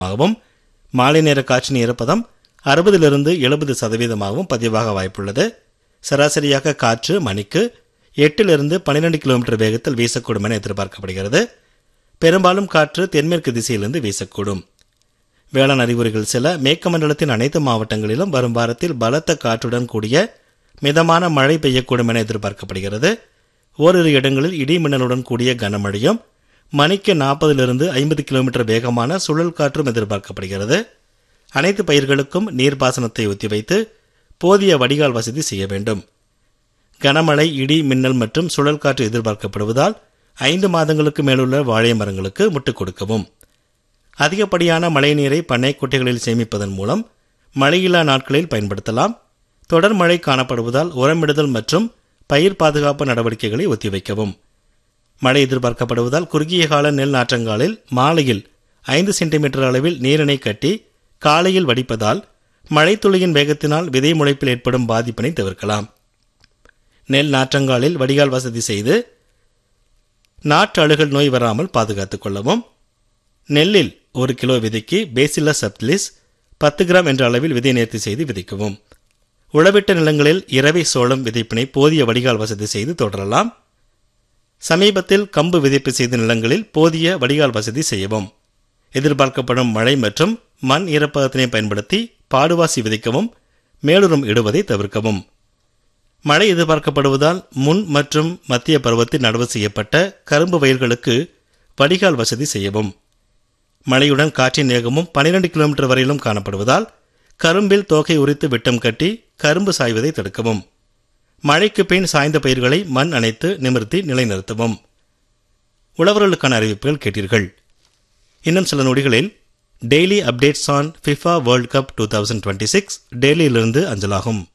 ஆகவும் மாலை நேர காற்றின் ஈரப்பதம் அறுபதிலிருந்து எழுபது சதவீதமாகவும் பதிவாக வாய்ப்புள்ளது சராசரியாக காற்று மணிக்கு எட்டிலிருந்து பன்னிரண்டு கிலோமீட்டர் வேகத்தில் வீசக்கூடும் என எதிர்பார்க்கப்படுகிறது பெரும்பாலும் காற்று தென்மேற்கு திசையிலிருந்து வீசக்கூடும் வேளாண் அறிகுறிகள் சில மேற்குமண்டலத்தின் அனைத்து மாவட்டங்களிலும் வரும் வாரத்தில் பலத்த காற்றுடன் கூடிய மிதமான மழை பெய்யக்கூடும் என எதிர்பார்க்கப்படுகிறது ஓரிரு இடங்களில் இடி மின்னலுடன் கூடிய கனமழையும் மணிக்கு நாற்பதிலிருந்து ஐம்பது கிலோமீட்டர் வேகமான சுழல் காற்றும் எதிர்பார்க்கப்படுகிறது அனைத்து பயிர்களுக்கும் நீர்ப்பாசனத்தை ஒத்திவைத்து போதிய வடிகால் வசதி செய்ய வேண்டும் கனமழை இடி மின்னல் மற்றும் சுழல் காற்று எதிர்பார்க்கப்படுவதால் ஐந்து மாதங்களுக்கு மேலுள்ள வாழை மரங்களுக்கு முட்டுக் கொடுக்கவும் அதிகப்படியான மழைநீரை பண்ணை குட்டைகளில் சேமிப்பதன் மூலம் மழையில்லா நாட்களில் பயன்படுத்தலாம் தொடர் மழை காணப்படுவதால் உரமிடுதல் மற்றும் பயிர் பாதுகாப்பு நடவடிக்கைகளை ஒத்திவைக்கவும் மழை எதிர்பார்க்கப்படுவதால் குறுகிய கால நெல் நாற்றங்காலில் மாலையில் ஐந்து சென்டிமீட்டர் அளவில் நீரினை கட்டி காலையில் வடிப்பதால் மழைத்துளியின் வேகத்தினால் விதை முளைப்பில் ஏற்படும் பாதிப்பினை தவிர்க்கலாம் நெல் நாற்றங்காலில் வடிகால் வசதி செய்து நாற்று அழுகல் நோய் வராமல் பாதுகாத்துக் கொள்ளவும் நெல்லில் ஒரு கிலோ விதைக்கு பேசில்லஸ் சப்திலிஸ் பத்து கிராம் என்ற அளவில் விதை நேர்த்தி செய்து விதைக்கவும் உழவிட்ட நிலங்களில் இரவை சோளம் விதைப்பினை போதிய வடிகால் வசதி செய்து தொடரலாம் சமீபத்தில் கம்பு விதைப்பு செய்த நிலங்களில் போதிய வடிகால் வசதி செய்யவும் எதிர்பார்க்கப்படும் மழை மற்றும் மண் ஈரப்பதத்தினை பயன்படுத்தி பாடுவாசி விதைக்கவும் மேலுரம் இடுவதை தவிர்க்கவும் மழை எதிர்பார்க்கப்படுவதால் முன் மற்றும் மத்திய பருவத்தில் நடவு செய்யப்பட்ட கரும்பு வயல்களுக்கு வடிகால் வசதி செய்யவும் மழையுடன் காற்றின் வேகமும் 12 கிலோமீட்டர் வரையிலும் காணப்படுவதால் கரும்பில் தோகை உரித்து விட்டம் கட்டி கரும்பு சாய்வதை தடுக்கவும் மழைக்கு பின் சாய்ந்த பயிர்களை மண் அணைத்து நிமிர்த்தி நிலைநிறுத்தவும் உழவர்களுக்கான அறிவிப்புகள் கேட்டீர்கள் இன்னும் சில நொடிகளில் daily updates on FIFA World Cup two thousand twenty six டெல்லியிலிருந்து அஞ்சலாகும்